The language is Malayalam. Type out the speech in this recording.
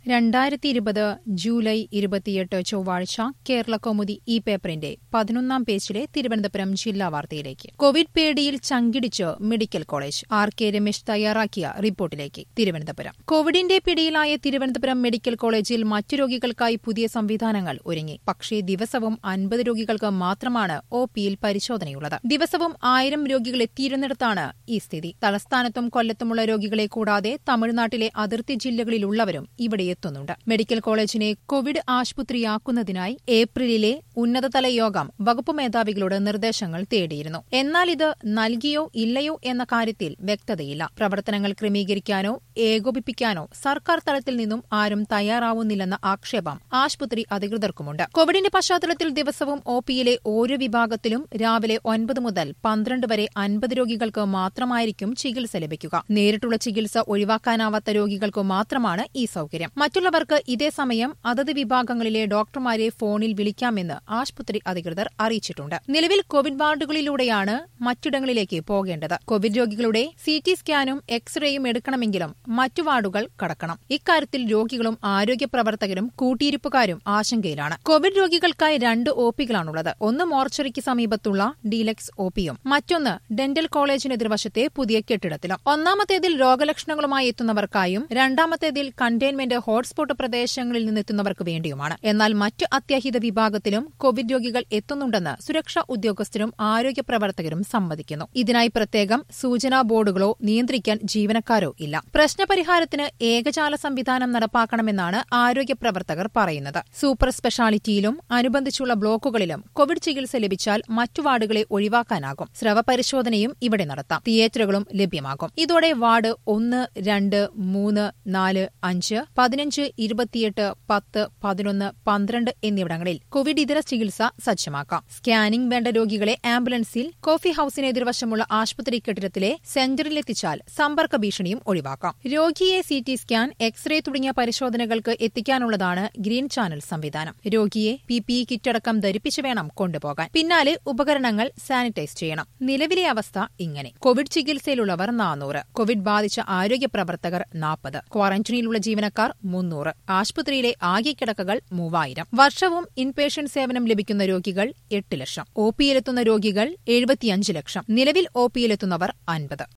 രണ്ടായിരത്തി ഇരുപത് ജൂലൈ ഇരുപത്തിയെട്ട് ചൊവ്വാഴ്ച കേരള കൗമുദി ഈ പേപ്പറിന്റെ പതിനൊന്നാം പേജിലെ തിരുവനന്തപുരം ജില്ലാ വാർത്തയിലേക്ക് കോവിഡ് പേടിയിൽ ചങ്കിടിച്ച് medical college R K Ramesh തയ്യാറാക്കിയ റിപ്പോർട്ടിലേക്ക് തിരുവനന്തപുരം കോവിഡിന്റെ പിടിയിലായ തിരുവനന്തപുരം മെഡിക്കൽ കോളേജിൽ മറ്റു രോഗികൾക്കായി പുതിയ സംവിധാനങ്ങൾ ഒരുങ്ങി പക്ഷേ ദിവസവും അൻപത് രോഗികൾക്ക് മാത്രമാണ് ഒ പിയിൽ പരിശോധനയുള്ളത് ദിവസവും ആയിരം രോഗികൾ എത്തിയിരുന്നിടത്താണ് ഈ സ്ഥിതി തലസ്ഥാനത്തും കൊല്ലത്തുമുള്ള രോഗികളെ കൂടാതെ തമിഴ്നാട്ടിലെ അതിർത്തി ജില്ലകളിലുള്ളവരും ഇവിടെ എത്തുന്നുണ്ട് മെഡിക്കൽ കോളേജിനെ കോവിഡ് ആശുപത്രിയാക്കുന്നതിനായി ഏപ്രിലിലെ ഉന്നതതല യോഗം വകുപ്പ് മേധാവികളോട് നിർദ്ദേശങ്ങൾ തേടിയിരുന്നു എന്നാൽ ഇത് നൽകിയോ ഇല്ലയോ എന്ന കാര്യത്തിൽ വ്യക്തതയില്ല പ്രവർത്തനങ്ങൾ ക്രമീകരിക്കാനോ ഏകോപിപ്പിക്കാനോ സർക്കാർ തലത്തിൽ നിന്നും ആരും തയ്യാറാവുന്നില്ലെന്ന ആക്ഷേപം ആശുപത്രി അധികൃതർക്കുമുണ്ട് കോവിഡിന്റെ പശ്ചാത്തലത്തിൽ ദിവസവും ഒ പിയിലെ ഓരോ വിഭാഗത്തിലും രാവിലെ ഒൻപത് മുതൽ പന്ത്രണ്ട് വരെ അൻപത് രോഗികൾക്ക് മാത്രമായിരിക്കും ചികിത്സ ലഭിക്കുക നേരിട്ടുള്ള ചികിത്സ ഒഴിവാക്കാനാവാത്ത രോഗികൾക്ക് മാത്രമാണ് ഈ സൌകര്യം മറ്റുള്ളവർക്ക് ഇതേ സമയം അതത് വിഭാഗങ്ങളിലെ ഡോക്ടർമാരെ ഫോണിൽ വിളിക്കാമെന്ന് ആശുപത്രി അധികൃതർ അറിയിച്ചിട്ടുണ്ട് നിലവിൽ കോവിഡ് വാർഡുകളിലൂടെയാണ് മറ്റിടങ്ങളിലേക്ക് പോകേണ്ടത് കോവിഡ് രോഗികളുടെ സി ടി സ്കാനും എക്സ്റേയും എടുക്കണമെങ്കിലും മറ്റു വാർഡുകൾ കടക്കണം ഇക്കാര്യത്തിൽ രോഗികളും ആരോഗ്യ പ്രവർത്തകരും കൂട്ടിയിരിപ്പുകാരും ആശങ്കയിലാണ് കോവിഡ് രോഗികൾക്കായി രണ്ട് ഒ പികളാണുള്ളത് ഒന്ന് മോർച്ചറിക്ക് സമീപത്തുള്ള ഡീലക്സ് ഒ പിയും മറ്റൊന്ന് ഡെന്റൽ കോളേജിന് എതിർവശത്തെ പുതിയ കെട്ടിടത്തിലും ഒന്നാമത്തേതിൽ രോഗലക്ഷണങ്ങളുമായി എത്തുന്നവർക്കായും രണ്ടാമത്തേതിൽ കണ്ടെയ്ൻമെന്റ് ഹോട്ട്സ്പോട്ട് പ്രദേശങ്ങളിൽ നിന്നെത്തുന്നവർക്ക് വേണ്ടിയുമാണ് എന്നാൽ മറ്റു അത്യാഹിത വിഭാഗത്തിലും കോവിഡ് രോഗികൾ എത്തുന്നുണ്ടെന്ന് സുരക്ഷാ ഉദ്യോഗസ്ഥരും ആരോഗ്യ പ്രവർത്തകരും സമ്മതിക്കുന്നു ഇതിനായി പ്രത്യേകം സൂചനാ ബോർഡുകളോ നിയന്ത്രിക്കാൻ ജീവനക്കാരോ ഇല്ല പ്രശ്നപരിഹാരത്തിന് ഏകജാല സംവിധാനം നടപ്പാക്കണമെന്നാണ് ആരോഗ്യ പ്രവർത്തകർ പറയുന്നത് സൂപ്പർ സ്പെഷ്യാലിറ്റിയിലും അനുബന്ധിച്ചുള്ള ബ്ലോക്കുകളിലും കോവിഡ് ചികിത്സ ലഭിച്ചാൽ മറ്റു വാർഡുകളെ ഒഴിവാക്കാനാകും സ്രവ പരിശോധനയും ഇവിടെ നടത്താം തിയേറ്ററുകളും ലഭ്യമാകും ഇതോടെ വാർഡ് ഒന്ന് രണ്ട് മൂന്ന് നാല് അഞ്ച് പതിനഞ്ച് ഇരുപത്തിയെട്ട് പത്ത് പതിനൊന്ന് പന്ത്രണ്ട് എന്നിവിടങ്ങളിൽ കോവിഡ് ഇതര ചികിത്സ സജ്ജമാക്കാം സ്കാനിംഗ് വേണ്ട രോഗികളെ ആംബുലൻസിൽ കോഫി ഹൌസിന് എതിർവശമുള്ള ആശുപത്രി കെട്ടിടത്തിലെ സെന്ററിലെത്തിച്ചാൽ സമ്പർക്ക ഭീഷണിയും ഒഴിവാക്കാം രോഗിയെ സി ടി സ്കാൻ എക്സ്റേ തുടങ്ങിയ പരിശോധനകൾക്ക് എത്തിക്കാനുള്ളതാണ് ഗ്രീൻ ചാനൽ സംവിധാനം രോഗിയെ പി പി ഇ കിറ്റടക്കം ധരിപ്പിച്ചു വേണം കൊണ്ടുപോകാൻ പിന്നാലെ ഉപകരണങ്ങൾ സാനിറ്റൈസ് ചെയ്യണം നിലവിലെ അവസ്ഥ ഇങ്ങനെ കോവിഡ് ചികിത്സയിലുള്ളവർ നാനൂറ് കോവിഡ് ബാധിച്ച ആരോഗ്യ പ്രവർത്തകർ നാൽപ്പത് ക്വാറന്റീനിലുള്ള ജീവനക്കാർ മുന്നൂറ് ആശുപത്രിയിലെ ആകെ കിടക്കകൾ മൂവായിരം വർഷവും ഇൻപേഷ്യന്റ് സേവനം ലഭിക്കുന്ന രോഗികൾ എട്ട് ലക്ഷം ഒ പിയിലെത്തുന്ന രോഗികൾ എഴുപത്തിയഞ്ച് ലക്ഷം നിലവിൽ ഒ പിയിലെത്തുന്നവർ അൻപത്